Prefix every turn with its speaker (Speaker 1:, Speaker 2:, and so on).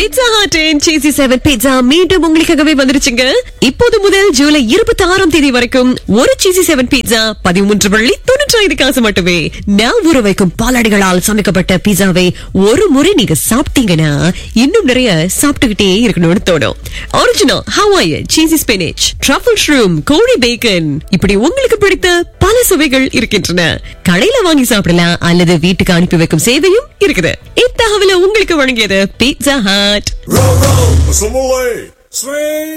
Speaker 1: Pizza ஹாட்டின் cheesy seven pizza மீண்டும் உங்களுக்காகவே வந்துருச்சுங்க இப்போது முதல் ஜூலை இருபத்தி ஆறாம் தேதி வரைக்கும் ஒரு சீசி செவன் பீட்சா பதிமூன்று வள்ளி தொண்ணூற்றி ஐந்து காசு மட்டுமே நான் ஊற வைக்கும் பாலாடைகளால் சமைக்கப்பட்ட பீட்சாவை ஒரு முறை நீங்க சாப்பிட்டீங்கன்னா இன்னும் நிறைய சாப்பிட்டுக்கிட்டே இருக்கணும்னு தோணும் original Hawaii cheesy spinach truffle shroom கோழி பேக்கன் இப்படி உங்களுக்கு பிடித்த பல சுவைகள் இருக்கின்றன கடையில வாங்கி சாப்பிடலாம் அல்லது வீட்டுக்கு அனுப்பி வைக்கும் சேவையும் இருக்குது இத்தகவலை உங்களுக்கு வழங்கியது pizza hut
Speaker 2: Row, row, Swing! Swing!